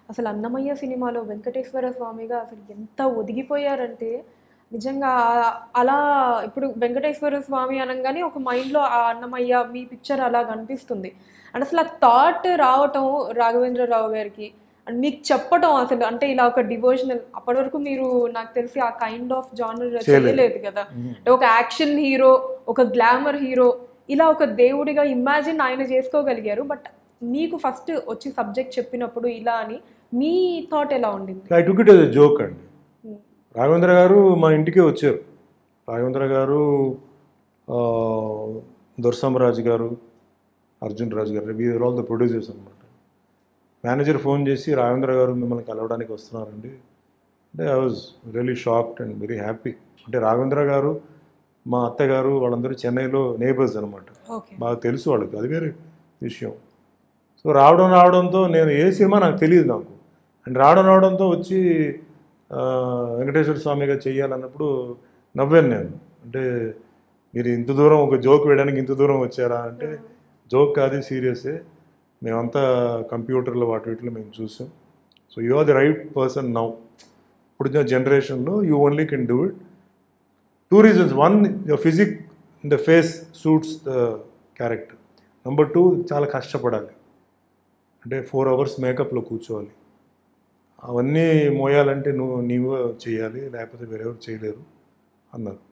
అసలు అన్నమయ్య సినిమాలో వెంకటేశ్వర స్వామిగా అసలు ఎంత ఒదిగిపోయారంటే నిజంగా ఆ- అలా ఇప్పుడు వెంకటేశ్వర స్వామి అనగానే ఒక మైండ్లో ఆ అన్నమయ్య మీ పిక్చర్ అలా కనిపిస్తుంది అండ్ అసలు ఆ థాట్ రావటం రాఘవేంద్రరావు గారికి అండ్ మీకు చెప్పటం అసలు అంటే ఇలా ఒక డివోషనల్ అప్పటి వరకు మీరు నాకు తెలిసి ఆ కైండ్ ఆఫ్ జానర్ చేయలేదు కదా అంటే ఒక యాక్షన్ హీరో ఒక గ్లామర్ హీరో ఇలా ఒక దేవుడిగా ఇమాజిన్ ఆయన చేసుకోగలిగారు బట్ మీకు ఫస్ట్ వచ్చి సబ్జెక్ట్ చెప్పినప్పుడు ఇలా అని మీ థాట్ ఎలా ఉండింది I took it as joke అండి Hmm. రాఘవేంద్ర గారు మా ఇంటికే వచ్చారు రాఘవేంద్ర గారు ఆ, దొరసామరాజు గారు Arjun Raju garu we are all the producers అనమాట మేనేజర్ ఫోన్ చేసి రాఘవేంద్ర గారు మిమ్మల్ని కలవడానికి వస్తున్నారండి అంటే I was really shocked and very happy అంటే రాఘవేంద్ర గారు మా అత్తగారు వాళ్ళందరూ చెన్నైలో నేబర్స్ అనమాట ఓకే బాగా తెలుసు వాళ్ళకి అది వేరే విషయం సో రావడం రావడంతో నేను ఏ సినిమా నాకు తెలియదు నాకు అండ్ రావడం రావడంతో వచ్చి ఆ, వెంకటేశ్వర స్వామిగా చెయ్యాలన్నప్పుడు నవ్వాను నేను అంటే మీరు ఇంత దూరం ఒక జోక్ వేయడానికి ఇంత దూరం వచ్చారా అంటే జోక్ కాదు సీరియసే మేమంతా కంప్యూటర్లో వాటి వీటిలో మేము చూసాం so you are the right person now ఇప్పుడు జనరేషన్లో you only can do it two reasons one your physique the face suits the character number two చాలా కష్టపడాలి అంటే ఫోర్ అవర్స్ మేకప్లో కూర్చోవాలి అవన్నీ మోయాలంటే నువ్వు నీవు చేయాలి లేకపోతే వేరెవరు చేయలేరు అన్నారు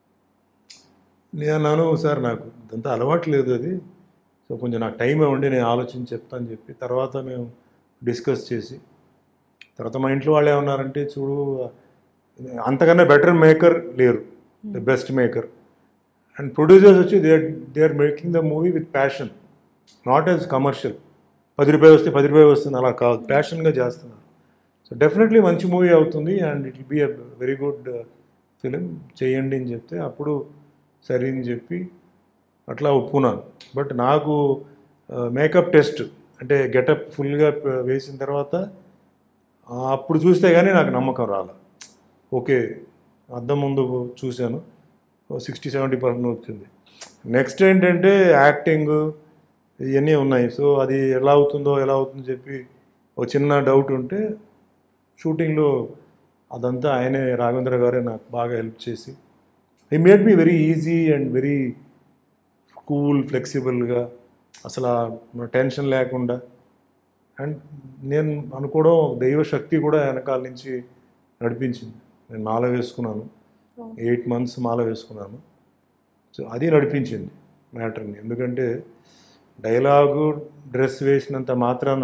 నేను అన్నాను సార్ నాకు ఇదంతా అలవాటు లేదు అది సో కొంచెం నాకు టైం ఇవ్వండి నేను ఆలోచించి చెప్తాను చెప్పి తర్వాత మేము డిస్కస్ చేసి తర్వాత మా ఇంట్లో వాళ్ళు ఏమన్నారంటే చూడు అంతకన్నా బెటర్ మేకర్ లేరు the best maker and producers వచ్చి they they are making the movie with passion not as commercial పది రూపాయలు వస్తే పది రూపాయలు వస్తుంది అలా కాదు ప్యాషన్గా చేస్తున్నారు సో డెఫినెట్లీ మంచి మూవీ అవుతుంది and it will be a very good film చేయండి అని చెప్తే అప్పుడు సరే అని చెప్పి అట్లా ఒప్పుకున్నాను బట్ నాకు మేకప్ టెస్ట్ అంటే గెటప్ ఫుల్గా వేసిన తర్వాత ఆ, అప్పుడు చూస్తే కానీ నాకు నమ్మకం రాలే ఓకే అద్దం ముందు చూశాను సిక్స్టీ సెవెంటీ పర్సెంట్ వచ్చింది నెక్స్ట్ ఏంటంటే యాక్టింగ్ ఇవన్నీ ఉన్నాయి సో అది ఎలా అవుతుందో ఎలా అవుతుందో చెప్పి ఒక చిన్న డౌట్ ఉంటే షూటింగ్లో అదంతా ఆయనే రాఘవేంద్ర గారే నాకు బాగా హెల్ప్ చేసి he made me very easy and very cool ఫ్లెక్సిబుల్గా అసలు ఆ టెన్షన్ లేకుండా అండ్ నేను అనుకోవడం దైవ శక్తి కూడా వెనకాల నుంచి నడిపించింది నేను మాల వేసుకున్నాను ఎయిట్ మంత్స్ మాల వేసుకున్నాను సో అది నడిపించింది మ్యాటర్ని ఎందుకంటే డైలాగు డ్రెస్ వేసినంత మాత్రాన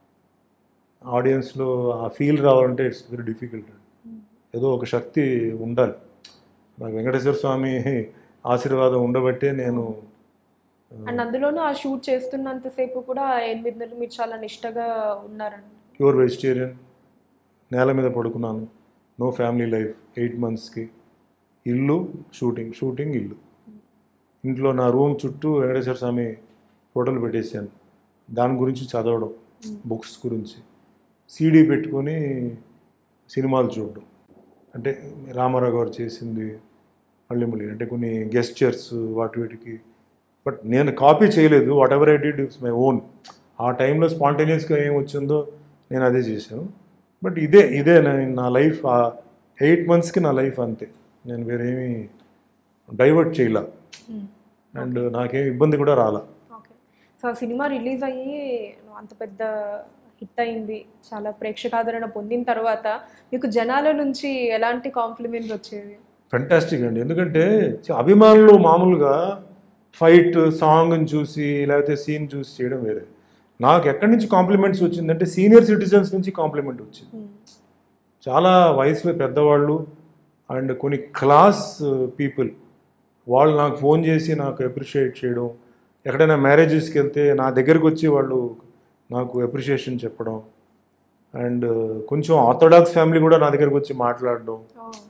ఆడియన్స్లో ఆ ఫీల్ రావాలంటే ఇట్స్ వెరీ డిఫికల్ట్ ఏదో ఒక శక్తి ఉండాలి నాకు వెంకటేశ్వర స్వామి ఆశీర్వాదం ఉండబట్టే నేను అండ్ అందులోనూ ఆ షూట్ చేస్తున్నంతసేపు కూడా ఎనిమిది నెలలు మీరు చాలా నిష్టగా ఉన్నారండి ప్యూర్ వెజిటేరియన్ నేల మీద పడుకున్నాను నో ఫ్యామిలీ లైఫ్ ఎయిట్ మంత్స్కి ఇల్లు షూటింగ్ షూటింగ్ ఇల్లు ఇంట్లో నా రూమ్ చుట్టూ వెంకటేశ్వర స్వామి ఫోటోలు పెట్టేశాను దాని గురించి చదవడం బుక్స్ గురించి సీడీ పెట్టుకొని సినిమాలు చూడడం అంటే రామారావు గారు చేసింది మళ్ళీ మళ్ళీ అంటే కొన్ని గెస్చర్స్ వాటి వీటికి బట్ నేను కాపీ చేయలేదు whatever I did it's my own ఆ టైంలో స్పాంటేనియస్గా ఏం వచ్చిందో నేను అదే చేశాను బట్ ఇదే ఇదే నా- నా లైఫ్ ఆ ఎయిట్ మంత్స్కి నా లైఫ్ అంతే నేను వేరేమీ డైవర్ట్ చేయలే అండ్ నాకేం ఇబ్బంది కూడా రాలా ఓకే సో ఆ సినిమా రిలీజ్ అయ్యి అంత పెద్ద హిట్ అయింది చాలా ప్రేక్షకాదరణ పొందిన తర్వాత మీకు జనాల నుంచి ఎలాంటి కాంప్లిమెంట్స్ వచ్చేవి ఫెంటాస్టిక్ అండి ఎందుకంటే చ- అభిమానులు మామూలుగా ఫైట్ సాంగ్ని చూసి లేకపోతే సీన్ చూసి చేయడం వేరే నాకు ఎక్కడి నుంచి కాంప్లిమెంట్స్ వచ్చిందంటే సీనియర్ సిటిజన్స్ నుంచి కాంప్లిమెంట్ వచ్చింది చాలా వయసులో పెద్దవాళ్ళు అండ్ కొన్ని క్లాస్ పీపుల్ వాళ్ళు నాకు ఫోన్ చేసి నాకు అప్రిషియేట్ చేయడం ఎక్కడైనా మ్యారేజెస్కి వెళ్తే నా దగ్గరికి వచ్చి వాళ్ళు నాకు అప్రిషియేషన్ చెప్పడం అండ్ కొంచెం ఆర్థోడాక్స్ ఫ్యామిలీ కూడా నా దగ్గరికి వచ్చి మాట్లాడడం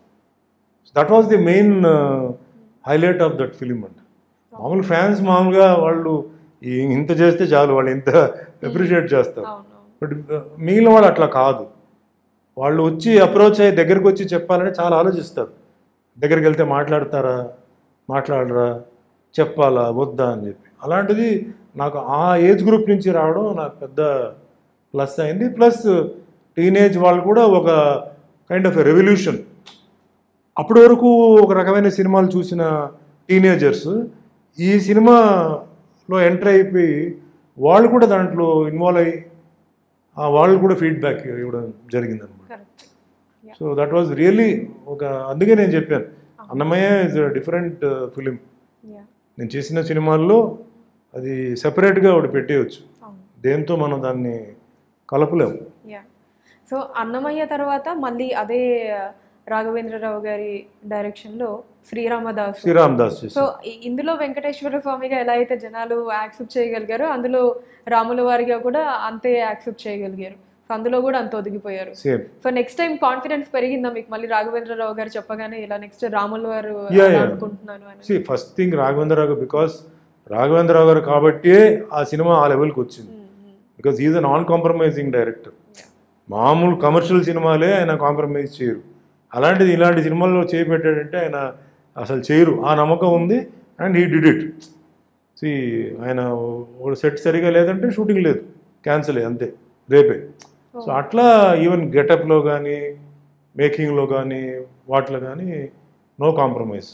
that was the main highlight of that film అండి మామూలు ఫ్యాన్స్ మామూలుగా వాళ్ళు ఈ- ఇంత చేస్తే చాలు వాళ్ళు ఇంత అప్రిషియేట్ చేస్తారు అవును బట్ మిగిలిన వాళ్ళు అట్లా కాదు వాళ్ళు వచ్చి అప్రోచ్ అయ్యి దగ్గరికి వచ్చి చెప్పాలని చాలా ఆలోచిస్తారు దగ్గరికి వెళ్తే మాట్లాడతారా మాట్లాడరా చెప్పాలా వద్దా అని చెప్పి అలాంటిది నాకు ఆ ఏజ్ గ్రూప్ నుంచి రావడం నాకు పెద్ద ప్లస్ అయింది ప్లస్ టీనేజ్ వాళ్ళు కూడా ఒక కైండ్ ఆఫ్ రెవల్యూషన్ అప్పటి వరకు ఒక రకమైన సినిమాలు చూసిన టీనేజర్స్ ఈ సినిమాలో ఎంటర్ అయిపోయి వాళ్ళు కూడా దాంట్లో ఇన్వాల్వ్ అయ్యి ఆ వాళ్ళు కూడా ఫీడ్బ్యాక్ ఇవ్వడం జరిగిందనమాట correct so that was really ఒక అందుకే నేను చెప్పాను Annamayya is different film yeah నేను చేసిన సినిమాల్లో అది సెపరేట్గా ఒకటి పెట్టేయచ్చు అవును దేంతో మనం దాన్ని కలపలేము యా సో అన్నమయ్య తర్వాత మళ్ళీ అదే రాఘవేంద్రరావు గారి డైరెక్షన్లో శ్రీరామదాస్ శ్రీరామ్ దాస్ చేసి సో ఈ- ఇందులో వెంకటేశ్వర స్వామిగా ఎలా అయితే జనాలు యాక్సెప్ట్ చేయగలిగారో అందులో రాముల వారిగా కూడా అంతే యాక్సెప్ట్ చేయగలిగారు సో అందులో కూడా అంత ఒదిగిపోయారు same so next time confidence పెరిగిందా మీకు మళ్ళీ రాఘవేంద్రరావు గారు చెప్పగానే ఇలా నెక్స్ట్ రాముల వారు Yeah, అలా yeah. అనుకుంటున్నాను అని సి ఫస్ట్ థింగ్ రాఘవేంద్రరావు గారు బికాస్ రాఘవేంద్రరావు గారు కాబట్టే ఆ సినిమా ఆ లెవెల్కి వచ్చింది Mm, mm. Because is a non compromising director Yeah. మామూలు కమర్షియల్ సినిమాలే ఆయన కాంప్రమైజ్ చేయరు అలాంటిది ఇలాంటి సినిమాల్లో చేపెట్టాడంటే ఆయన అసలు చేయరు ఆ నమ్మకం ఉంది and he did it see ఆయన ఒక సెట్ సరిగా లేదంటే షూటింగ్ లేదు క్యాన్సిల్ అంతే రేపే సో అట్లా ఈవెన్ గెటప్లో కానీ మేకింగ్లో కానీ వాటిలో కానీ నో కాంప్రమైజ్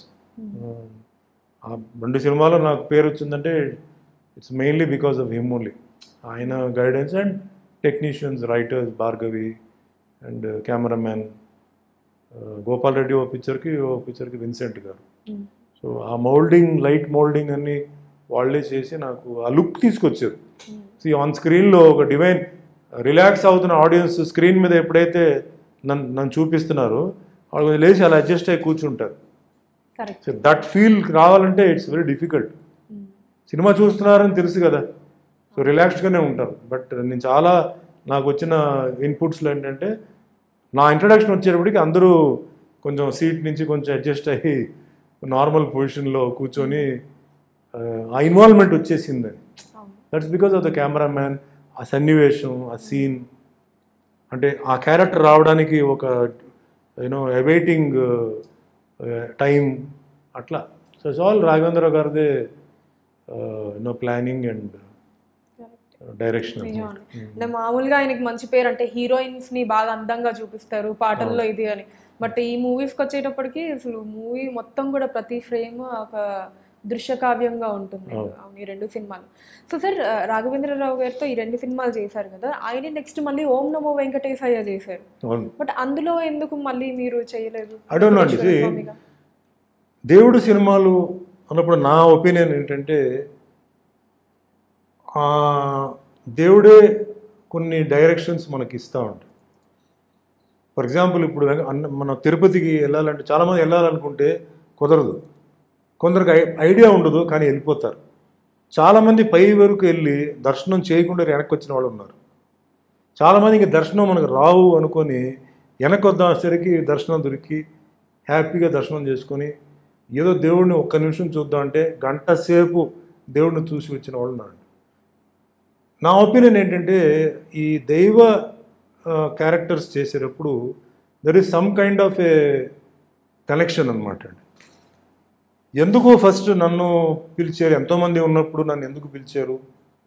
ఆ రెండు సినిమాలో నాకు పేరు వచ్చిందంటే it's mainly because of him only ఆయన guidance and technicians writers Bhargavi and cameraman Gopal Reddy ఓ పిక్చర్కి ఓ పిక్చర్కి విన్సెంట్ గారు Mm. So uh moulding light moulding అన్ని వాళ్ళే చేసి నాకు ఆ లుక్ తీసుకొచ్చారు Mm. సో ఆన్ స్క్రీన్లో ఒక డివైన్ రిలాక్స్ అవుతున్న ఆడియన్స్ స్క్రీన్ మీద ఎప్పుడైతే నన్ను నన్ను చూపిస్తున్నారో వాళ్ళు లేచి అలా అడ్జస్ట్ అయ్యి కూర్చుంటారు కరెక్ట్ సో దట్ ఫీల్ రావాలంటే ఇట్స్ వెరీ డిఫికల్ట్ సినిమా చూస్తున్నారని తెలుసు కదా సో రిలాక్స్డ్గానే ఉంటారు బట్ నేను చాలా నాకు వచ్చిన ఇన్పుట్స్లో ఏంటంటే నా ఇంట్రడక్షన్ వచ్చేటప్పటికి అందరూ కొంచెం సీట్ నుంచి కొంచెం అడ్జస్ట్ అయ్యి నార్మల్ పొజిషన్లో కూర్చొని ఆ, ఆ ఇన్వాల్వ్మెంట్ వచ్చేసిందని అవును that's because of the cameraman ఆ సన్నివేశం ఆ సీన్ అంటే ఆ క్యారెక్టర్ రావడానికి ఒక యూనో అవైటింగ్ టైం అట్లా సో ఇట్స్ ఆల్ రాఘవేంద్ర గారిదే you know planning and correct direction నిజమండి. అంటే మామూలుగా ఆయనకి మంచి పేరు అంటే హీరోయిన్స్ ని బాగా అందంగా చూపిస్తారు పాటల్లో ఇది అని బట్ ఈ మూవీస్కి వచ్చేటప్పటికి అసలు మూవీ మొత్తం కూడా ప్రతి ఫ్రేమ్ ఒక దృశ్య కావ్యంగా ఉంటుంది అవును ఈ రెండు సినిమాలు సో సార్ రాఘవేంద్రరావు గారితో ఈ రెండు సినిమాలు చేశారు కదా ఆయన నెక్స్ట్ మళ్ళీ ఓం నమో వెంకటేశయ్య చేశారు అవును బట్ అందులో ఎందుకు మళ్ళీ మీరు చేయలేదు I don't know అండి. వెంకటేశ్వర See, స్వామిగా. దేవుడు సినిమాలు అన్నప్పుడు నా ఒపీనియన్ ఏంటంటే ఆ దేవుడే కొన్ని డైరెక్షన్స్ మనకి ఇస్తూ ఉంటాయి ఫర్ ఎగ్జాంపుల్ ఇప్పుడు వెంక- అన్న- మనం తిరుపతికి వెళ్ళాలంటే చాలామంది వెళ్ళాలనుకుంటే కుదరదు కొందరికి ఐ- ఐడియా ఉండదు కానీ వెళ్ళిపోతారు చాలామంది పై వరకు వెళ్ళి దర్శనం చేయకుండా వెనక్కి వచ్చిన వాళ్ళు ఉన్నారు చాలామంది ఇంక దర్శనం మనకు రావు అనుకొని వెనక్కి వద్దాసరికి దర్శనం దొరికి హ్యాపీగా దర్శనం చేసుకొని ఏదో దేవుడిని ఒక్క నిమిషం చూద్దాం అంటే గంట సేపు దేవుడిని చూసి వచ్చిన వాళ్ళు ఉన్నారు నా ఒపీనియన్ ఏంటంటే ఈ దైవ క్యారెక్టర్స్ చేసేటప్పుడు there is some kind of a connection అనమాట అండి ఎందుకు ఫస్ట్ నన్ను పిలిచారు ఎంతోమంది ఉన్నప్పుడు నన్ను ఎందుకు పిలిచారు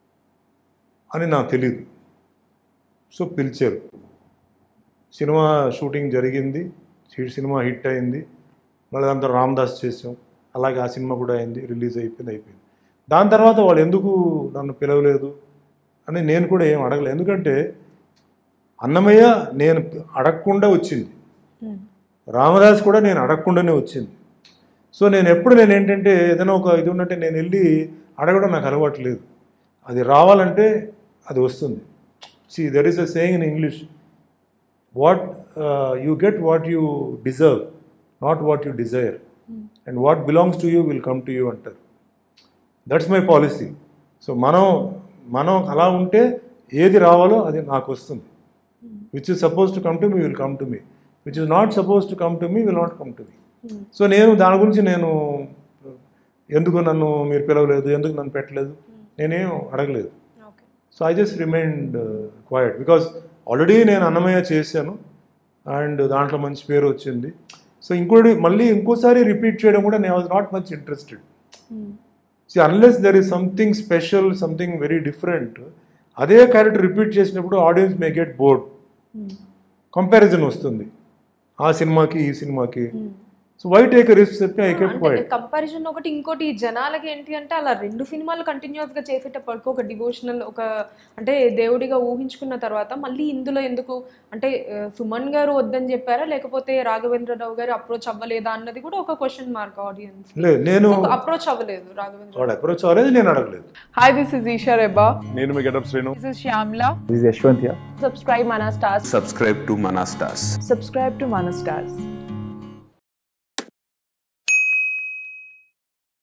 అని నాకు తెలియదు సో పిలిచారు సినిమా షూటింగ్ జరిగింది ఈ సినిమా హిట్ అయింది మళ్ళీ దాంతో రామ్దాస్ చేసాం అలాగే ఆ సినిమా కూడా అయింది రిలీజ్ అయిపోయింది అయిపోయింది దాని తర్వాత వాళ్ళు ఎందుకు నన్ను పిలవలేదు అని నేను కూడా ఏం అడగలేదు ఎందుకంటే అన్నమయ్య నేను అడగకుండా వచ్చింది ఉమ్. రామదాస్ కూడా నేను అడగకుండానే వచ్చింది సో నేను ఎప్పుడు నేను ఏంటంటే ఏదైనా ఒక ఇది ఉన్నట్టే నేను వెళ్ళి అడగడం నాకు అలవాటు లేదు అది రావాలంటే అది వస్తుంది see there is a saying in English what you get what you deserve not what you desire and what belongs to you will come to you అంటారు దట్స్ మై పాలసీ సో మనం మనం అలా ఉంటే ఏది రావాలో అది నాకు వస్తుంది which is suppose to come to me will come to me which is not suppose to come to me will not come to me um. So నేను దాని గురించి నేను ఎందుకు నన్ను మీరు పిలవలేదు ఎందుకు నన్ను పెట్టలేదు నేనేం అడగలేదు okay so I just remind quite because already నేను అన్నమయ్య చేశాను అండ్ దాంట్లో మంచి పేరు వచ్చింది సో ఇంకోటి మళ్ళీ ఇంకోసారి రిపీట్ చేయడం కూడా నేను was not much interested um. See unless there is something special something very different అదే క్యారెక్టర్ రిపీట్ చేసినప్పుడు audience may get bored comparison వస్తుంది ఆ సినిమాకి ఈ సినిమాకి సో వై టేక్ రిస్క్ చెప్పి ఐ కెప్ అంటే కంపారిజన్ ఒకటి ఇంకోటి ఈ జనాలకి ఏంటి అంటే అలా రెండు సినిమాలు కంటిన్యూస్ గా చేసేటప్పటికి ఒక డివోషనల్ ఒక అంటే దేవుడిగా ఊహించుకున్న తర్వాత మళ్ళీ ఇందులో ఎందుకు అంటే ఆ, సుమన్ గారు వద్దని చెప్పారా లేకపోతే రాఘవేంద్రరావు గారు అప్రోచ్ అవ్వలేదా అన్నది కూడా ఒక క్వశ్చన్ మార్క్ ఆడియన్స్ లేదు నేను అప్రోచ్ అవ్వలేదు రాఘవేంద్ర వాడు అప్రోచ్ అవ్వలేదు నేను అడగలేదు Hi, this is Isha Reba. నేను మీ Getup Srinu This is Shyamla. This is Yashwant here. Subscribe Mana Stars. subscribe to Manastas. Subscribe to Mana Stars.